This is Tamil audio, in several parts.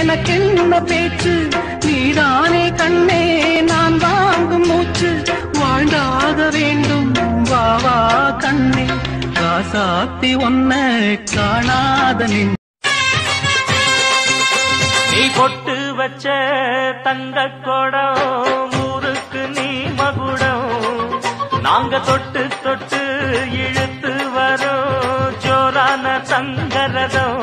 எனக்கென்ன பேச்சு நீதானே கண்ணே நான் வாங்கும் மூச்சு வாழ்ந்தாக வேண்டும் வா வா கண்ணே ராசாத்தி ஒன்ன காணாத நின் நீ பொட்டு வச்ச தங்க குடம் ஊருக்கு நீ மகுடம் நாங்க தொட்டு தொட்டு இழுத்து வரோம் ஜோரான தங்கரதம்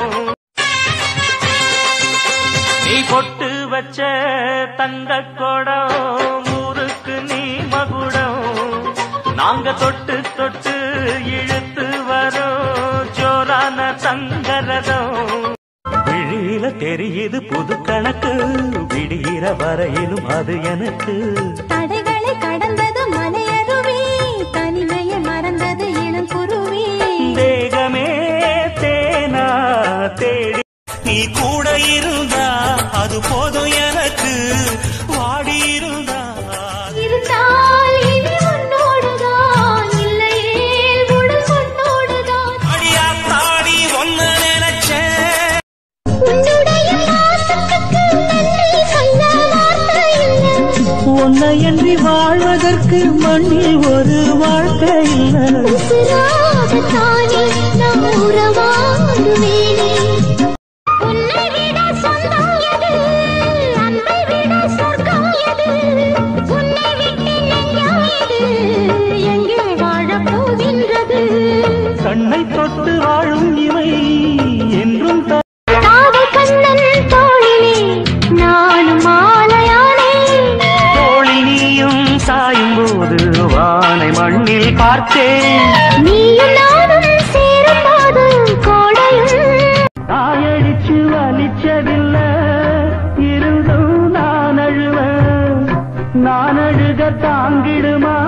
நீ பொட்டு வச்ச தங்க குடம் ஊருக்கு நீ மகுடம் நாங்க தொட்டு தொட்டு இழுத்து வரோம் ஜோரான தங்கரதம் விழியில தெரியுது புது கணக்கு விடிகிற வரையிலும் அது எனக்கு தடைகளை கடந்தது மலையருவி தனிமையை மறந்தது இளம் குருவி தேகமே தேனா தேடி நீ கூட இருந்தா அது போதும் எனக்கு வாடி இருந்தா இருந்தால் இனி உன்னோடுதான் இல்லையே உடல் உன்னோடுதான் அடியா தாடி ஒன்ன நினைச்சேன் உன்னுடைய பாசத்துக்கு நன்றி சொல்ல வார்த்தை இல்லை உன்னையன்றி வாழ்வதற்கு மண்ணில் ஒரு வாழ்க்கை இல்லை உசுராகத்தானே நான் உறவாடுவேனே உன்னை விட சொந்தம் எது அன்பை விட சொர்க்கம் எது உன்னை விட்டு நெஞ்சம் எது எங்கே வாழப் போகின்றது கண்ணை தொட்டு வாழும் இவை என்றும் த- காதல் கண்ணன் தோழிலே நானும் மாலையானே தோழி நீயும் சாயும் போது வானை மண்ணில் பார்த்தேன் நீயும் நானும் சேரும் போது கோடையும் தாயடிச்சு வலிச்சதில்ல இருந்தும் நான் அழுவேன் நான் அழுக தாங்கிடுமா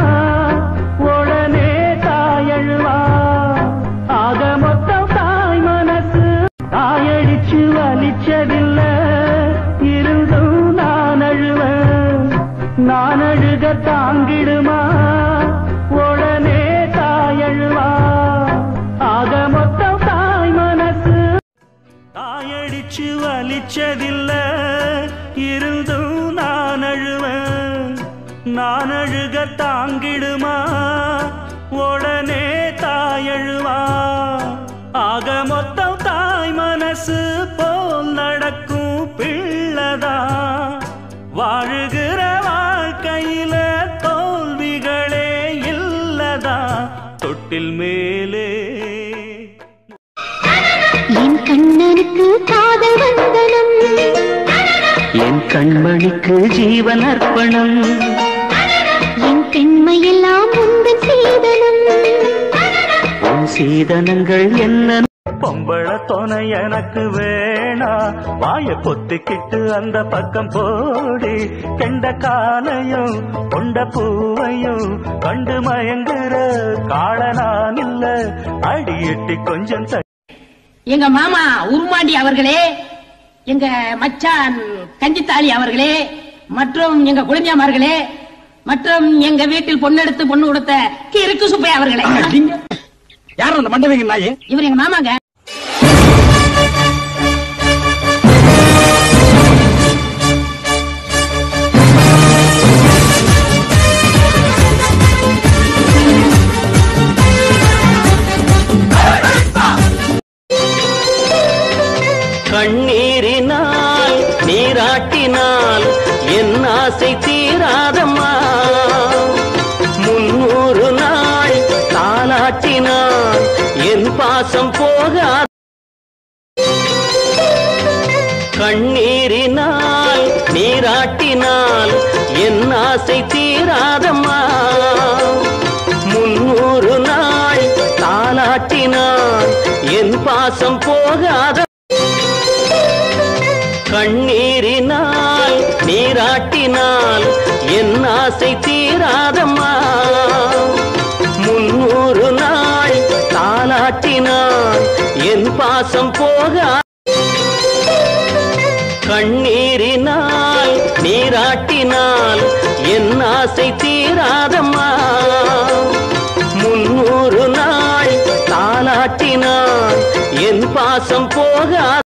உடனே தாயழுவா ஆக மொத்தம் தாய் மனசு தாயடிச்சு வலிச்சதில்ல இருந்தும் நான் அழுவேன் நான் அழுக தாங்கிடுமா உடனே தாயழுவா ஆக மொத்தம் தாய் மனசு தாயடிச்சு வலிச்சதில்ல இருந்தும் நான் அழுவேன் நான் அழுக தாங்கிடுமா உடனே தாயழுவா ஆக மொத்தம் தாய் மனசு போல் நடக்கும் பிள்ளதா வாழுகிற வாழ்க்கையில தோல்விகளே இல்லதா தொட்டில் மேலே என் கண்ணனுக்கு காதல் வந்தனம் என் கண்மணிக்கு ஜீவன் அர்ப்பணம் என் பெண்மையெல்லாம் உந்தன் சீதனம் உன் சீதனங்கள் என்ன பொம்பள துணை எனக்கு வேணா வாய பொத்திக்கிட்டு அந்த பக்கம் போடி கெண்ட காலையும் கொண்ட பூவையும் கண்டு மயங்குற காளனான் இல்ல அடியிட்டு கொஞ்சம் த- எங்க மாமா உருமாண்டி அவர்களே எங்க மச்சான் கஞ்சித்தாளி அவர்களே மற்றும் எங்க குழந்தையாமார்களே மற்றும் எங்க வீட்டில் பொண்ணெடுத்து பொண்ணு கொடுத்த கிறுக்கு சுப்பை அவர்களே யார் அந்த மண்டபங்க நாயே இவர் எங்க மாமாங்க கண்ணீரினால் நீராட்டினால் என் ஆசை தீராதம்மா முன்னூறு நாள் தாலாட்டினால் என் பாசம் போகாத கண்ணீரினால் நீராட்டினால் என் ஆசை தீராதம்மா முன்னூறு நாள் தாலாட்டினால் என் பாசம் போகாத கண்ணீரினால் நீராட்டினால் என் ஆசை தீராதம்மா முன்னூறு நாள் தாலாட்டினால் என் பாசம் போகா கண்ணீரினால் நீராட்டினால் என் ஆசை தீராதம்மா